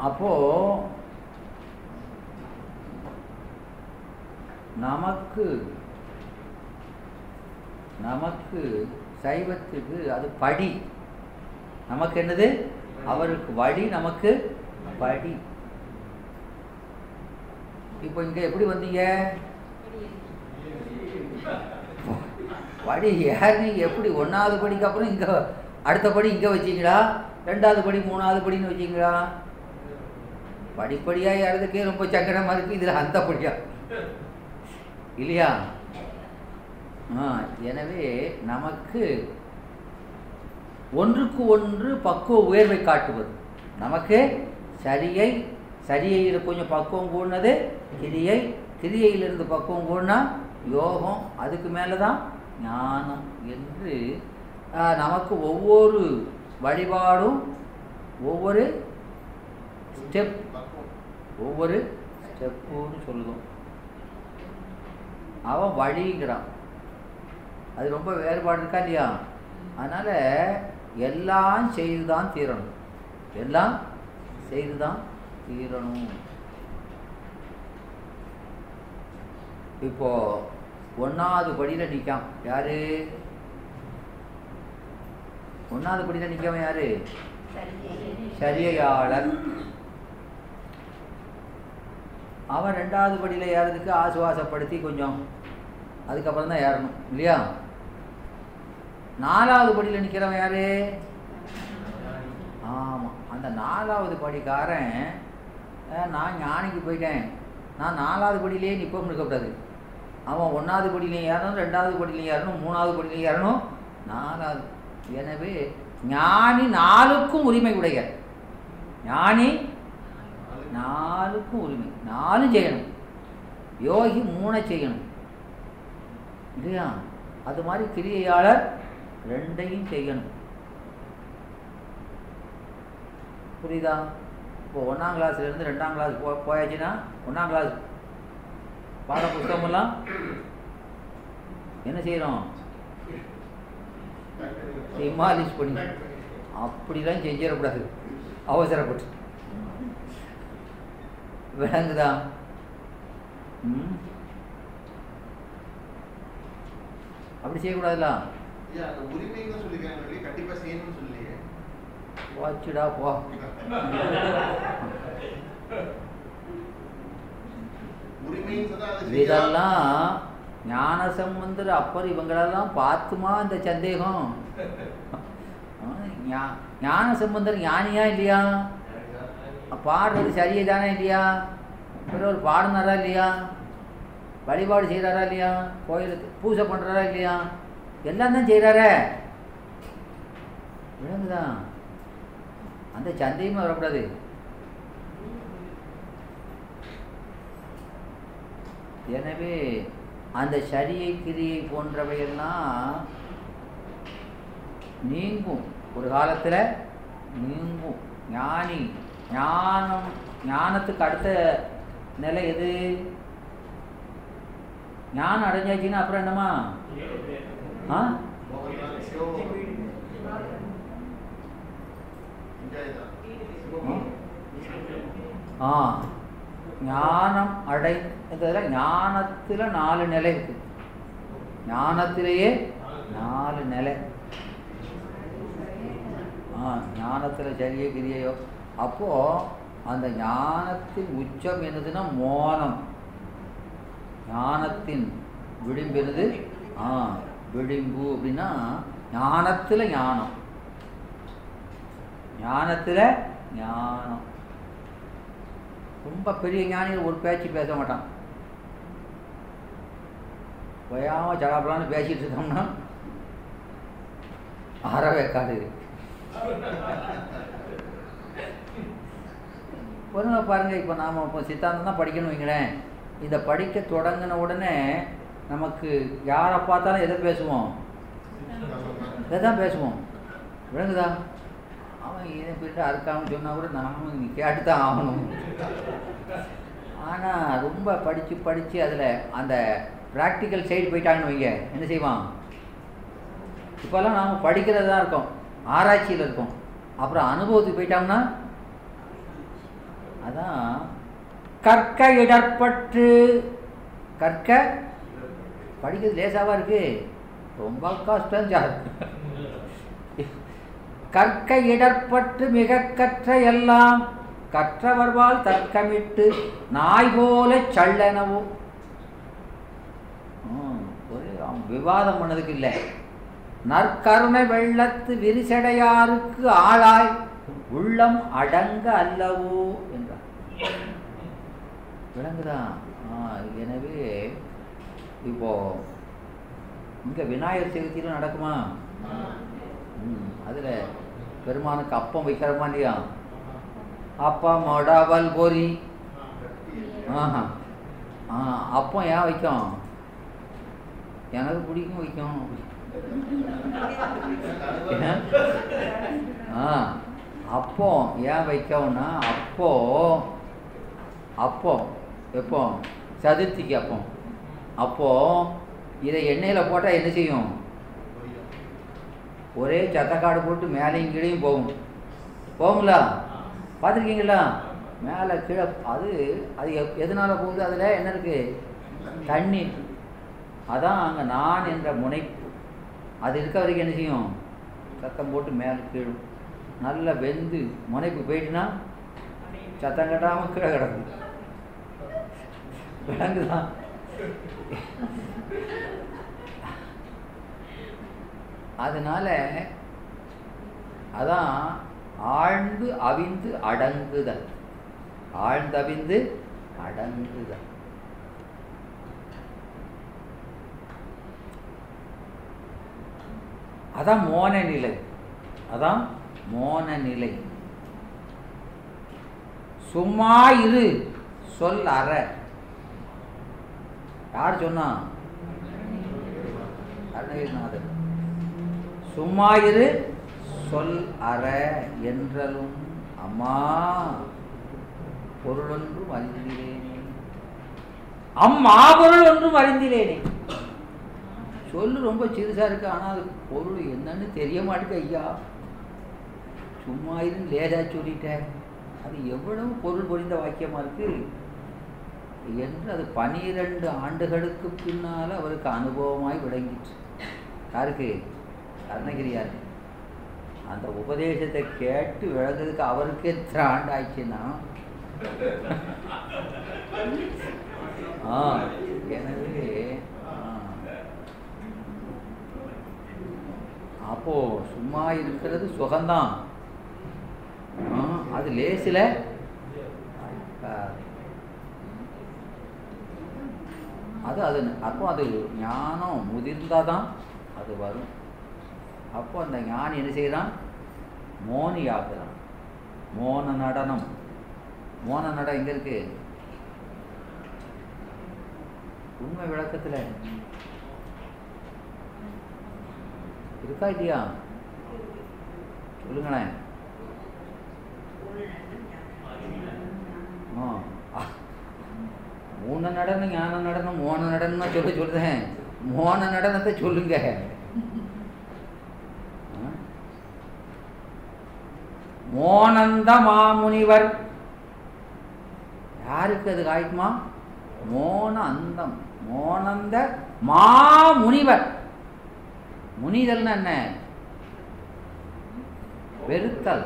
அப்போ நமக்கு நமக்கு சைவத்துக்கு அது படி நமக்கு என்னது அவருக்கு வழி நமக்கு படி இப்போ இங்க எப்படி வந்தீங்க படி ஏறி எப்படி ஒன்றாவது படிக்கு அப்புறம் இங்கே அடுத்த படி இங்கே வச்சிங்களா ரெண்டாவது படி மூணாவது படின்னு வச்சிங்களா படிப்படியாக ஏறதுக்கே ரொம்ப சங்கடமாக இருக்குது இதில் அந்த படியா இல்லையா ஆ எனவே நமக்கு ஒன்றுக்கு ஒன்று பக்குவ உயர்வை காட்டுவது நமக்கு சரியை சரியையில் கொஞ்சம் பக்குவம் கூடினது கிரியை கிரியையிலிருந்து பக்குவம் கூடினா யோகம் அதுக்கு மேலே தான் ஞானம் என்று ஆ, நமக்கு ஒவ்வொரு வழிபாடும் ஒவ்வொரு ஸ்டெப் ஒவ்வொரு ஸ்டெப்புன்னு சொல்லுவோம் அவன் வழிங்கிறான் அது ரொம்ப வேறுபாடு இருக்கா இல்லையா அதனால் எல்லாம் செய்து தான் தீரணும் எல்லாம் செய்து தான் தீரணும் இப்போ ஒன்றாவது படியில் நிற்கான் யாரு ஒன்றாவது படியில் நிற்கவன் யாரு சரியையாளர் அவன் ரெண்டாவது படியில் ஏறதுக்கு ஆசுவாசப்படுத்தி கொஞ்சம் அதுக்கப்புறம் தான் ஏறணும் இல்லையா நாலாவது படியில் நிற்கிறவன் யாரு ஆமாம் அந்த நாலாவது படிக்காரன் அஹ், நான் ஞானிக்கு போயிட்டேன் நான் நாலாவது படியிலே நிற்போம் இருக்கக்கூடாது அவன் ஒன்றாவது படியிலையும் ஏறணும் ரெண்டாவது படியிலையும் ஏறணும் மூணாவது படியிலையும் ஏறணும் நாலாவது எனவே ஞானி நாலுக்கும் உரிமை உடைய ஞானி நாலுக்கும் உரிமை நாலும் செய்யணும் யோகி மூணை செய்யணும் இல்லையா அது மாதிரி கிரியையாளர் ரெண்டையும் செய்யணும் புரியுதா இப்போ ஒன்றாம் கிளாஸ்லேருந்து ரெண்டாம் கிளாஸ் போ போயாச்சுன்னா ஒன்றாம் கிளாஸ் பாட புத்தகமெல்லாம் என்ன செய்கிறோம் டிமாலிஷ் பண்ணி அப்படிலாம் செஞ்சிடக்கூடாது அவசரப்பட்டு விளங்குதா ம் அப்படி செய்யக்கூடாதுல்ல ஐயா, அந்த உரிமைன்னு சொல்லிக்கிறாங்க இல்லையா, கண்டிப்பா செய்யணும்னு சொல்லலையே. போச்சுடா போ உரிமைன்னு சொன்னா அது செய்யலாம். இதெல்லாம் ஞான சம்பந்தர் அப்பர் இவங்களெல்லாம் பார்த்துமா இந்த சந்தேகம் ஆ, ஞா- ஞான சம்பந்தர் ஞானியா இல்லையா பாடுறது சரியே தானே இல்லையா பிறகு ஒரு பாடினாரா இல்லையா வழிபாடு செய்கிறாரா இல்லையா கோயிலுக்கு பூஜை பண்ணுறாரா இல்லையா எல்லாம் தான் செய்கிறாரே விளங்குதா அந்த சந்தேகமே வரக்கூடாது எனவே அந்த சரியை கிரியை போன்றவையெல்லாம் நீங்கும் ஒரு காலத்தில் நீங்கும் ஞானி ஞானம் ஞானத்துக்கு அடுத்த நிலை எது ஞானம் அடைஞ்சாச்சுன்னா அப்புறம் என்னம்மா ஆ மோகன்லால் சிவம். இந்தியாதான். சிவம். ஆ ஞானம் அடை இதில் ஞானத்தில் நாலு நிலை இருக்கு ஞானத்திலேயே நாலு நிலை ஆ ஞானத்தில் சரியே கிரியையோ அப்போது அந்த ஞானத்தின் உச்சம் என்னதுன்னா மோனம் ஞானத்தின் விளிம்பு என்னது ஆ விளிம்பு அப்படின்னா ஞானத்தில் ஞானம் ஞானத்தில் ஞானம் ரொம்ப பெரிய ஞானிகள் ஒரு பேச்சு பேச மாட்டான் ஓயாம ஜடாபலான்னு பேசிட்டு இருந்தோம்னா அறவே காடு பொறுமை பாருங்க இப்போ நாம் இப்போ சித்தாந்தம் தான் படிக்கணும் வைங்களேன் இதை படிக்க தொடங்கின உடனே நமக்கு யாரை பார்த்தாலும் எதை பேசுவோம் இதை தான் பேசுவோம் விளங்குதா அவன் இதை போயிட்டு அறுக்காமல் சொன்னால் கூட நாமும் கேட்டு தான் ஆகணும் ஆனால் ரொம்ப படித்து படித்து அதில் அந்த ப்ராக்டிக்கல் சைடு போயிட்டாங்கன்னு வைங்க என்ன செய்வான் இப்போல்லாம் நாம் படிக்கிறது தான் இருக்கோம் ஆராய்ச்சியில் இருக்கோம் அப்புறம் அனுபவத்துக்கு போயிட்டாங்கன்னா அதான் கற்க இடர்பட்டு கற்க படிக்கிறது லேசாவா இருக்கு ரொம்ப கஷ்டம் சார் கற்க இடர்பட்டு மிக கற்ற எல்லாம் கற்றவர்வால் தர்க்கமிட்டு நாய் போல சள்ளனவோ ம், ஒரு அவன் விவாதம் பண்ணதுக்கு இல்லை நற்கருணை வெள்ளத்து விரிசடையாருக்கு ஆளாய் உள்ளம் அடங்க அல்லவோ என்றார் விளங்குதா ஆ, எனவே இப்போ இங்க விநாயகர் சதுர்த்தியில நடக்குமா ம், அதுல பெருமானுக்கு அப்பம் வைக்கிறோமா இல்லையா அப்பம் மொடவல் பொரி ஆஹா ஆ அப்பம் ஏன் வைக்கும் எனக்கு பிடிக்கும் வைக்கும் ஆ அப்போ ஏன் வைக்கவும்னா அப்போ அப்போ எப்போ சதுர்த்திக்கு அப்போ அப்போ இதை எண்ணெயில் போட்டால் என்ன செய்யும் ஒரே சத்தக்காடு போட்டு மேலேயும் கீழையும் போகும் போகுங்களா பார்த்துருக்கீங்களா மேலே கீழே அது அது எப்- எதனால போகுது அதில் என்ன இருக்கு தண்ணி அதான் அங்கே நான் என்ற முனைப்பு அது இருக்க வரைக்கும் என்ன செய்யும் சத்தம் போட்டு மேலே கீழும் நல்லா வெந்து முனைப்பு போயிட்டுனா சத்தம் கட்டாமல் கீழே கிடக்கும் விளங்குதான் அதனால அதான் ஆழ்ந்து அவிந்து அடங்குதல் ஆழ்ந்தவிந்து அடங்குதல் அதான் மோன நிலை அதான் மோன நிலை சும்மா இரு சொல் அற யார் சொன்னா அருணகிரிநாதர் சும்மா இரு சொல் அற என்றலும் அம்மா பொருளொன்றும் அறிந்திலேனே அம்மா பொருள் ஒன்றும் அறிந்திலேனே சொல்லு ரொம்ப சிறுசா இருக்கு ஆனா அது பொருள் என்னன்னு தெரிய மாட்டேங்குது ஐயா சும்மா இருந்து லேசா சொல்லிட்டேன் அது எவ்வளவு பொருள் பொறிந்த வாக்கியமா இருக்கு என்று அது பனிரெண்டு ஆண்டுகளுக்கு பின்னால அவருக்கு அனுபவமாய் விளங்கிற்று யாருக்கு அருணகிரியார் அந்த உபதேசத்தை கேட்டு விளங்குறதுக்கு அவருக்கு எத்தனை ஆண்டு ஆயிடுச்சுன்னா ஆ எனவே ஆ. அப்போ சும்மா இருக்கிறது சுகம்தான் ஆ, அது லேசில் அது அது அப்போ அது ஞானம் முதிர்ந்தால் தான் அது வரும் அப்போ அந்த ஞானி என்ன செய்கிறான் மோனி ஆகுறான் மோன நடனம் மோன நடம் எங்கே இருக்கு உண்மை விளக்கத்தில் இருக்கா இல்லையா சொல்லுங்களேன் ஆ ஆ. மூணு நடனம் ஞான நடனம் மோன நடனம் சொல்ல சொல்லுதேன் மோன நடனத்தை சொல்லுங்க ஆ? மோனந்த மாமுனிவர் யாருக்கு அது காய்க்குமா மோன அந்தம் மோனந்த மாமுனிவர் முனிதல்னா என்ன வெறுத்தல்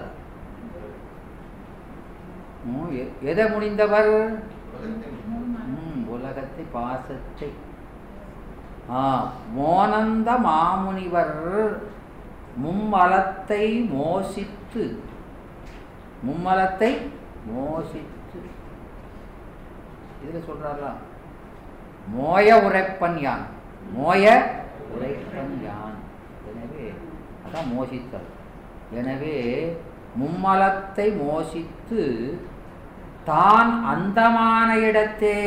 ம், எ- எதை முடிந்தவர் ம், உலகத்தை பாசத்தை ஆ மோனந்த மாமுனிவர் மும்மலத்தை மோசித்து மும்மலத்தை மோசித்து இதுல சொல்றாரா மோய உரைப்பன் யான் மோய உரைப்பன் யான் எனவே அதான் மோசித்தல் எனவே மும்மலத்தை மோசித்து தான் அந்தமான இடத்தே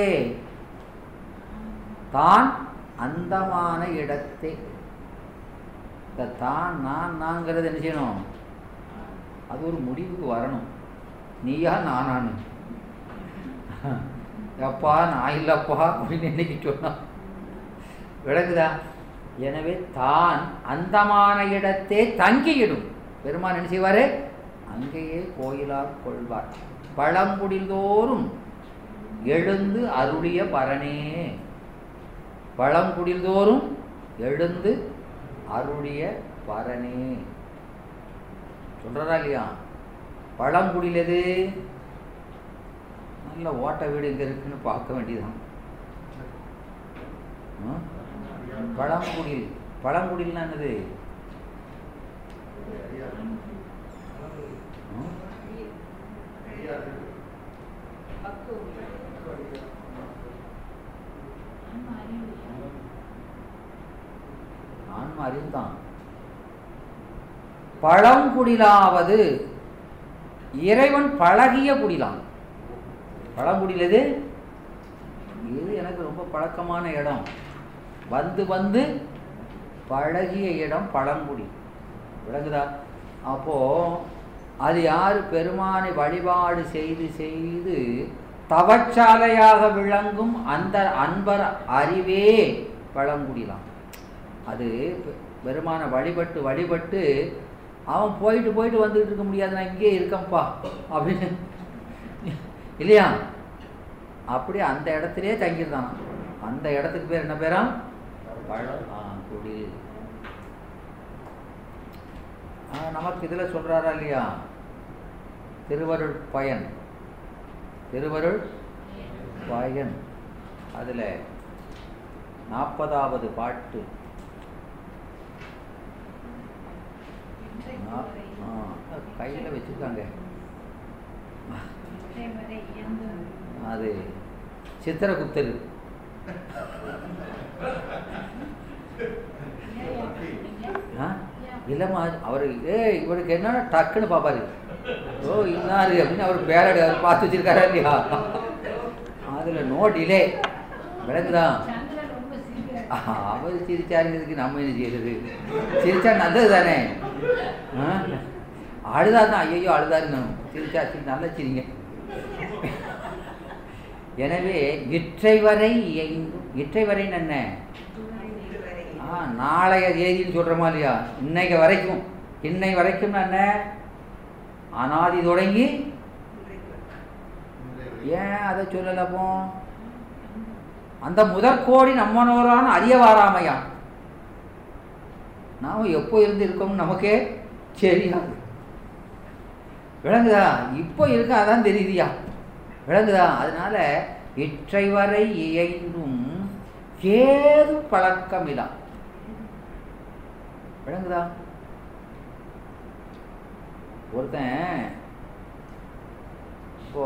தான் அந்தமான இடத்தே இந்த தான் நான் நாங்கிறது என்ன செய்யணும் அது ஒரு முடிவுக்கு வரணும் நீயா நானானு எப்பா நான் இல்லப்பா அப்படின்னு என்னைக்கு சொன்னான் விளக்குதா எனவே தான் அந்தமான இடத்தே தங்கியிடும் பெருமான் என்ன செய்வாரு அங்கேயே கோயிலார் கொள்வார் பழங்குடில்தோறும் எழுந்து அருளிய பரனே பழங்குடில்தோறும் எழுந்து அருளிய பரனே சொல்றதா இல்லையா பழங்குடியில் எது நல்ல ஓட்ட வீடு எங்க இருக்குன்னு பார்க்க வேண்டியதுதான் ஆ? பழங்குடில் பழங்குடில்னா என்னது ஆ? ஆன்ம அறிவுதான் பழங்குடிலாவது இறைவன் பழகிய குடிலாம் பழங்குடியில் எது இது எனக்கு ரொம்ப பழக்கமான இடம் வந்து வந்து பழகிய இடம் பழங்குடி விளங்குதா அப்போ அது யார் பெருமானை வழிபாடு செய்து செய்து தவச்சாலையாக விளங்கும் அந்த அன்பர் அறிவே பழங்குடிலாம் அது பெ- பெருமானை வழிபட்டு வழிபட்டு அவன் போயிட்டு போயிட்டு வந்துட்டு இருக்க முடியாது நான் இங்கேயே இருக்கேன்ப்பா அப்படின்னு இல்லையா அப்படி அந்த இடத்துலயே தங்கியிருந்தான் அந்த இடத்துக்கு பேர் என்ன பேரா பழ ஆ, குடி ஆ, நமக்கு இதில் சொல்றாரா இல்லையா திருவருள் பயன் திருவருள் பயன் அதில் நாற்பதாவது பாட்டு கையில் வச்சுருக்காங்க அது சித்திரகுப்தர் ஆ இல்லைம்மா அவர் ஏய் இவருக்கு என்னன்னா டக்குன்னு பார்ப்பாரு ஓ இன்னாரு அப்படின்னு அவர் பேரடி அவர் பார்த்து வச்சிருக்காரா இல்லையா அதில் நோ டிலே விளங்குதா அவர் சிரிச்சாருங்கிறதுக்கு நம்ம என்ன செய்யறது சிரிச்சா நல்லது தானே ஆ? அழுதாருன்னா ஐயோ அழுதாருங்க சிரிச்சா சரி நல்லா சிரிங்க எனவே இற்றை வரை இயங்கும் இற்றை வரைன்னு என்ன ஆ நாளைய தேதின்னு சொல்கிறோமா இல்லையா இன்னைக்கு வரைக்கும் இன்னை வரைக்கும் என்ன அனாதி தொடங்கி ஏன் அதை சொல்லலப்போ அந்த முதற்கோடி நம்மனோரான அறிய வாராமையா நாம் எப்போ இருந்து இருக்கோம்னு நமக்கே தெரியாது விளங்குதா இப்போ இருக்க அதான் தெரியுதியா விளங்குதா அதனால இற்றை வரை இயைந்தும் ஏது பழக்கமிலா விளங்குதா ஒருத்தன் இப்போ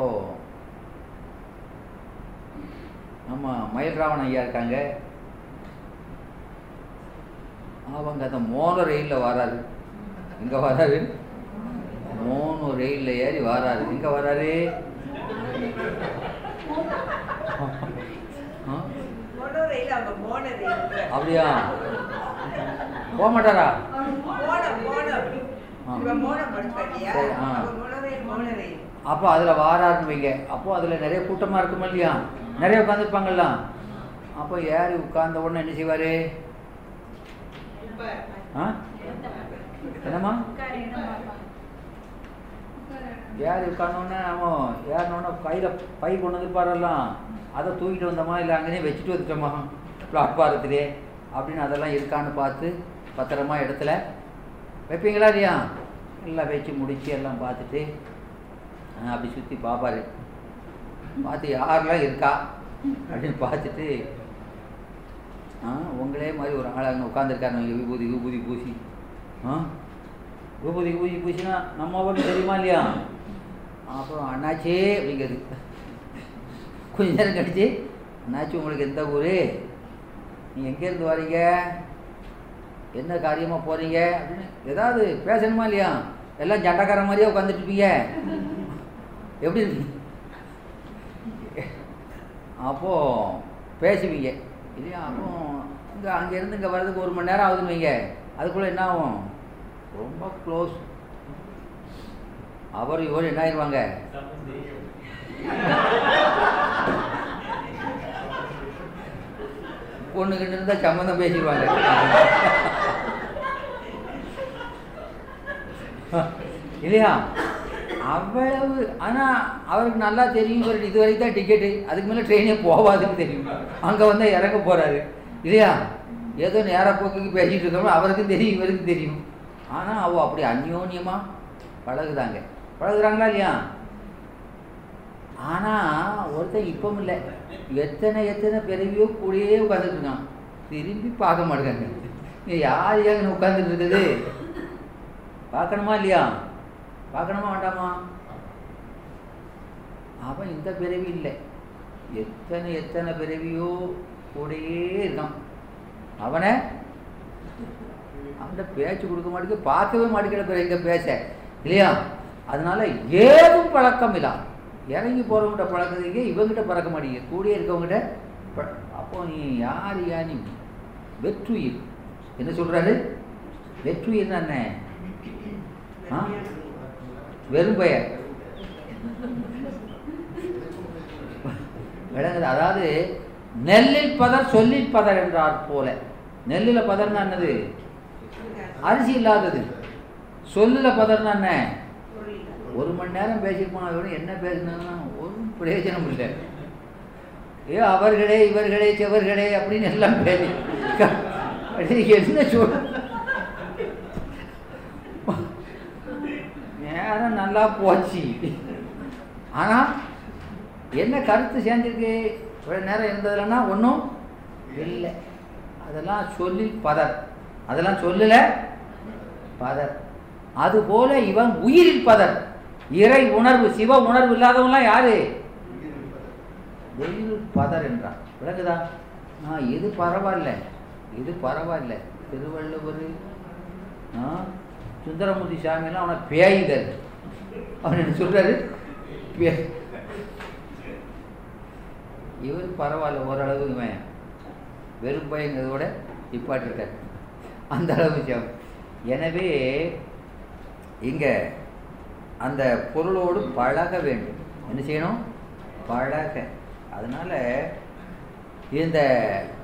நம்ம மயில்ராவன் ஐயா இருக்காங்க அவங்க அந்த மோனோ ரயிலில் வராரு எங்கே வராரு மோனோ ரயிலில் ஏறி வராரு எங்கே வராரு ஆ? அப்படியா போக மாட்டாரா சரி, ஆ. அப்போ அதில் வாராருன்னு வைங்க அப்போ அதில் நிறைய கூட்டமாக இருக்குமா இல்லையா நிறைய உட்காந்துருப்பாங்கல்ல அப்போ ஏறி உட்கார்ந்த உடனே என்ன செய்வார் ஆ என்னம்மா ஏறி உட்காந்தோடனே அவன் ஏறினோடனே கையில் பை கொண்டு வந்துருப்பாரெல்லாம் அதை தூக்கிட்டு வந்தோமா இல்லை அங்கேயே வச்சுட்டு வந்துட்டோமா பிளாட்பாரத்திலே அப்படின்னு அதெல்லாம் இருக்கான்னு பார்த்து பத்திரமா இடத்துல வைப்பீங்களா இல்லையா எல்லாம் வச்சு முடிச்சு எல்லாம் பார்த்துட்டு ஆ, அப்படி சுற்றி பார்ப்பாரு பார்த்து யாரெல்லாம் இருக்கா அப்படின்னு பார்த்துட்டு ஆ உங்களே மாதிரி ஒரு ஆள் அங்கே உட்காந்துருக்காரு இங்கே விபூதி விபூதி பூசி ஆ விபூதி பூசி பூசினா நம்ம ஊருக்கு தெரியுமா இல்லையா அப்புறம் அண்ணாச்சே அப்படிங்கிறது கொஞ்ச நேரம் கழிச்சு அண்ணாச்சி உங்களுக்கு எந்த ஊர் நீங்கள் எங்கேருந்து வரீங்க என்ன காரியமாக போகிறீங்க அப்படின்னு ஏதாவது பேசணுமா இல்லையா எல்லாம் சண்டைக்கார மாதிரியே உட்காந்துட்டு இருப்பீங்க எப்படி இருக்கு அப்போது பேசுவீங்க இல்லையா அப்போ இங்கே அங்கேருந்து இங்கே வர்றதுக்கு ஒரு மணி நேரம் ஆகுதுன்னு வைங்க அதுக்குள்ளே என்ன ஆகும் ரொம்ப க்ளோஸ் அவர் இவர் என்ன ஆயிடுவாங்க பொண்ணு கிட்ட இருந்தா சம்மந்தம் பேசிடுவாங்க இல்லையா அவ்வளவு ஆனால் அவருக்கு நல்லா தெரியும் இவர் இது வரைக்கும் தான் டிக்கெட்டு அதுக்கு மேலே ட்ரெயினே போகாதுன்னு தெரியும் அங்கே வந்து இறங்க போகிறாரு இல்லையா ஏதோ நேராக போக்குக்கு பேசிகிட்டு இருக்கோம் அவருக்கும் தெரியும் இவருக்கும் தெரியும் ஆனால் அவ அப்படி அந்யோன்யமாக பழகுதாங்க பழகுறாங்களா இல்லையா ஆனால் ஒருத்தன் இப்பவும் இல்லை எத்தனை எத்தனை பிறவியோ கூடயே உட்காந்துட்டு இருக்கான் திரும்பி பார்க்க மாட்டேங்க நீ யார் ஏங்க உட்காந்துட்டு இருக்குது பார்க்கணுமா இல்லையா பார்க்கணுமா வேண்டாமா அவன் இந்த பிறவி இல்லை எத்தனை எத்தனை பிறவியோ கூடயே இருக்கான் அவனை அவன்கிட்ட பேச்சு கொடுக்க மாட்டேங்க பார்க்கவே மாட்டேங்கிற பிறகு எங்க பேச இல்லையா அதனால ஏதும் பழக்கம் இல்லை இறங்கி போறவங்கிட்ட பழக்கிறதுக்கே இவங்கிட்ட பறக்க மாட்டேங்குது கூடயே இருக்கவங்ககிட்ட ப- அப்போ நீ யார் யா நீ வெற்றுயிர் என்ன சொல்றாரு வெற்றுயிர்னா என்ன ஆ? வெறும் பெயர் விளங்குது அதாவது நெல்லில் பதர் சொல்லில் பதர் என்றார் போல நெல்லில் பதர்னா என்னது அரிசி இல்லாதது சொல்லுல பதர்னா என்ன ஒரு மணி நேரம் பேசிட்டு போனா இவரு என்ன பேசினா ஒரு பிரயோஜனம் இல்லை ஏ அவர்களே இவர்களே செவர்களே அப்படின்னு எல்லாம் பேசி அடே, என்ன சொல் நேரம் நல்லா போச்சு ஆனா என்ன கருத்து சேர்ந்திருக்கு இவ்வளவு நேரம் இருந்ததுலன்னா ஒன்றும் இல்லை அதெல்லாம் சொல்லி பதர் அதெல்லாம் சொல்லல பதர் அதுபோல இவன் உயிரில் பதர் இறை உணர்வு சிவ உணர்வு இல்லாதவன்லாம் யாரு வெயில் பதர் என்றான் விளக்குதா ஆ இது பரவாயில்ல இது பரவாயில்ல திருவள்ளுவர் ஆ சுந்தரமூர்த்தி சாமியெல்லாம் அவனை பேயுங்க அவன் என்ன சொல்றாரு பே இவர் பரவாயில்ல ஓரளவு இவன் வெறும் பயங்கிறதோட நிப்பாட்டிருக்கார் அந்த அளவு விஷயம் எனவே இங்க அந்த பொருளோடு பழக வேண்டும் என்ன செய்யணும் பழக அதனால இந்த